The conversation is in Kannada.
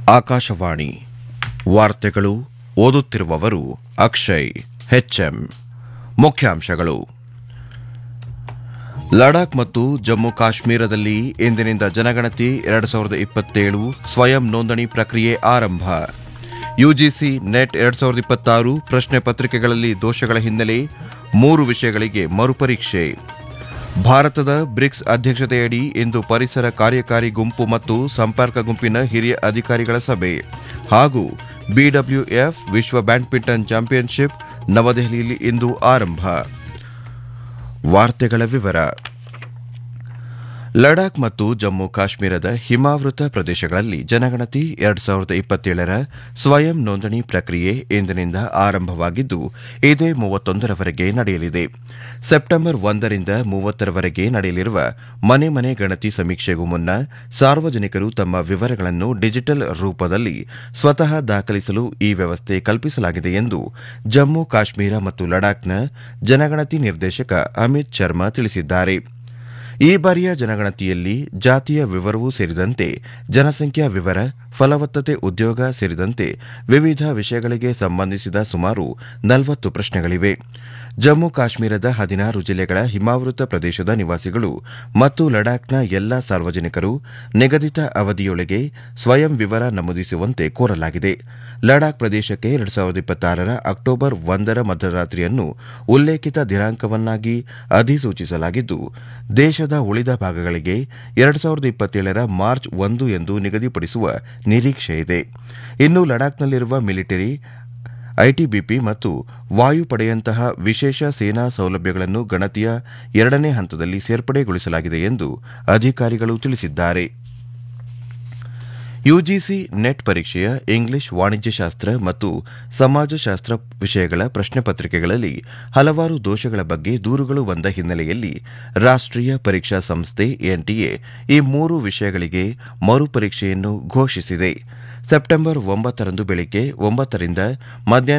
ಆಕಾಶವಾಣಿ ವಾರ್ತೆಗಳು ಓದುತ್ತಿರುವವರು ಅಕ್ಷಯ್ ಹೆಚ್ಎಂ ಮುಖ್ಯಾಂಶಗಳು ಲಡಾಖ್ ಮತ್ತು ಜಮ್ಮು ಕಾಶ್ಮೀರದಲ್ಲಿ ಇಂದಿನಿಂದ ಜನಗಣತಿ ಎರಡು ಸಾವಿರದ ಇಪ್ಪತ್ತೇಳು ಸ್ವಯಂ ನೋಂದಣಿ ಪ್ರಕ್ರಿಯೆ ಆರಂಭ ಯುಜಿಸಿ ನೆಟ್ ಎರಡು ಸಾವಿರದ ಇಪ್ಪತ್ತಾರು ಪ್ರಶ್ನೆ ಪತ್ರಿಕೆಗಳಲ್ಲಿ ದೋಷಗಳ ಹಿನ್ನೆಲೆ ಮೂರು ವಿಷಯಗಳಿಗೆ ಮರುಪರೀಕ್ಷೆ ಭಾರತದ ಬ್ರಿಕ್ಸ್ ಅಧ್ಯಕ್ಷತೆಯಡಿ ಇಂದು ಪರಿಸರ ಕಾರ್ಯಕಾರಿ ಗುಂಪು ಮತ್ತು ಸಂಪರ್ಕ ಗುಂಪಿನ ಹಿರಿಯ ಅಧಿಕಾರಿಗಳ ಸಭೆ ಹಾಗೂ ಬಿಡಬ್ಲ್ಯೂಎಫ್ ವಿಶ್ವ ಬ್ಯಾಡ್ಮಿಂಟನ್ ಚಾಂಪಿಯನ್ಶಿಪ್ ನವದೆಹಲಿಯಲ್ಲಿ ಇಂದು ಆರಂಭ ವಾರ್ತೆಗಳ ವಿವರ ಲಡಾಖ್ ಮತ್ತು ಜಮ್ಮು ಕಾಶ್ಮೀರದ ಹಿಮಾವೃತ ಪ್ರದೇಶಗಳಲ್ಲಿ ಜನಗಣತಿ ಎರಡು ಸಾವಿರದ ಇಪ್ಪತ್ತೇಳರ ಸ್ವಯಂ ನೋಂದಣಿ ಪ್ರಕ್ರಿಯೆ ಇಂದಿನಿಂದ ಆರಂಭವಾಗಿದ್ದು ಇದೇ ಮೂವತ್ತೊಂದರವರೆಗೆ ನಡೆಯಲಿದೆ ಸೆಪ್ಟೆಂಬರ್ ಒಂದರಿಂದ ಮೂವತ್ತರವರೆಗೆ ನಡೆಯಲಿರುವ ಮನೆ ಮನೆ ಗಣತಿ ಸಮೀಕ್ಷೆಗೂ ಮುನ್ನ ಸಾರ್ವಜನಿಕರು ತಮ್ಮ ವಿವರಗಳನ್ನು ಡಿಜಿಟಲ್ ರೂಪದಲ್ಲಿ ಸ್ವತಃ ದಾಖಲಿಸಲು ಈ ವ್ಯವಸ್ಥೆ ಕಲ್ಪಿಸಲಾಗಿದೆ ಎಂದು ಜಮ್ಮು ಕಾಶ್ಮೀರ ಮತ್ತು ಲಡಾಖ್ನ ಜನಗಣತಿ ನಿರ್ದೇಶಕ ಅಮಿತ್ ಶರ್ಮಾ ತಿಳಿಸಿದ್ದಾರೆ ಈ ಬಾರಿಯ ಜನಗಣತಿಯಲ್ಲಿ ಜಾತಿಯ ವಿವರವೂ ಸೇರಿದಂತೆ ಜನಸಂಖ್ಯಾ ವಿವರ ಫಲವತ್ತತೆ ಉದ್ಯೋಗ ಸೇರಿದಂತೆ ವಿವಿಧ ವಿಷಯಗಳಿಗೆ ಸಂಬಂಧಿಸಿದ ಸುಮಾರು ನಲವತ್ತು ಪ್ರಶ್ನೆಗಳಿವೆ ಜಮ್ಮು ಕಾಶ್ಮೀರದ ಹದಿನಾರು ಜಿಲ್ಲೆಗಳ ಹಿಮಾವೃತ ಪ್ರದೇಶದ ನಿವಾಸಿಗಳು ಮತ್ತು ಲಡಾಖ್ನ ಎಲ್ಲಾ ಸಾರ್ವಜನಿಕರು ನಿಗದಿತ ಅವಧಿಯೊಳಗೆ ಸ್ವಯಂ ವಿವರ ನಮೂದಿಸುವಂತೆ ಕೋರಲಾಗಿದೆ ಲಡಾಖ್ ಪ್ರದೇಶಕ್ಕೆ ಎರಡು ಸಾವಿರದ ಇಪ್ಪತ್ತಾರರ ಅಕ್ಟೋಬರ್ ಒಂದರ ಮಧ್ಯರಾತ್ರಿಯನ್ನು ಉಲ್ಲೇಖಿತ ದಿನಾಂಕವನ್ನಾಗಿ ಅಧಿಸೂಚಿಸಲಾಗಿದ್ದು ದೇಶದ ಉಳಿದ ಭಾಗಗಳಿಗೆ ಎರಡು ಸಾವಿರದ ಇಪ್ಪತ್ತೇಳರ ಮಾರ್ಚ್ ಒಂದು ಎಂದು ನಿಗದಿಪಡಿಸುವ ನಿರೀಕ್ಷೆಯಿದೆ ಇನ್ನು ಲಡಾಖ್ನಲ್ಲಿರುವ ಮಿಲಿಟರಿ ಐಟಿಬಿಪಿ ಮತ್ತು ವಾಯುಪಡೆಯಂತಹ ವಿಶೇಷ ಸೇನಾ ಸೌಲಭ್ಯಗಳನ್ನು ಗಣತಿಯ ಎರಡನೇ ಹಂತದಲ್ಲಿ ಸೇರ್ಪಡೆಗೊಳಿಸಲಾಗಿದೆ ಎಂದು ಅಧಿಕಾರಿಗಳು ತಿಳಿಸಿದ್ದಾರೆ ಯುಜಿಸಿ ನೆಟ್ ಪರೀಕ್ಷೆಯ ಇಂಗ್ಲಿಷ್ ವಾಣಿಜ್ಯಶಾಸ್ತ್ರ ಮತ್ತು ಸಮಾಜಶಾಸ್ತ್ರ ವಿಷಯಗಳ ಪ್ರಶ್ನೆ ಪತ್ರಿಕೆಗಳಲ್ಲಿ ಹಲವಾರು ದೋಷಗಳ ಬಗ್ಗೆ ದೂರುಗಳು ಬಂದ ಹಿನ್ನೆಲೆಯಲ್ಲಿ ರಾಷ್ಟೀಯ ಪರೀಕ್ಷಾ ಸಂಸ್ಥೆ ಎನ್ಟಿಎ ಈ ಮೂರು ವಿಷಯಗಳಿಗೆ ಮರುಪರೀಕ್ಷೆಯನ್ನು ಘೋಷಿಸಿದೆ ಸೆಪ್ಟೆಂಬರ್ ಒಂಬತ್ತರಂದು ಬೆಳಗ್ಗೆ ಒಂಬತ್ತರಿಂದ ಮಧ್ಯಾಹ್ನ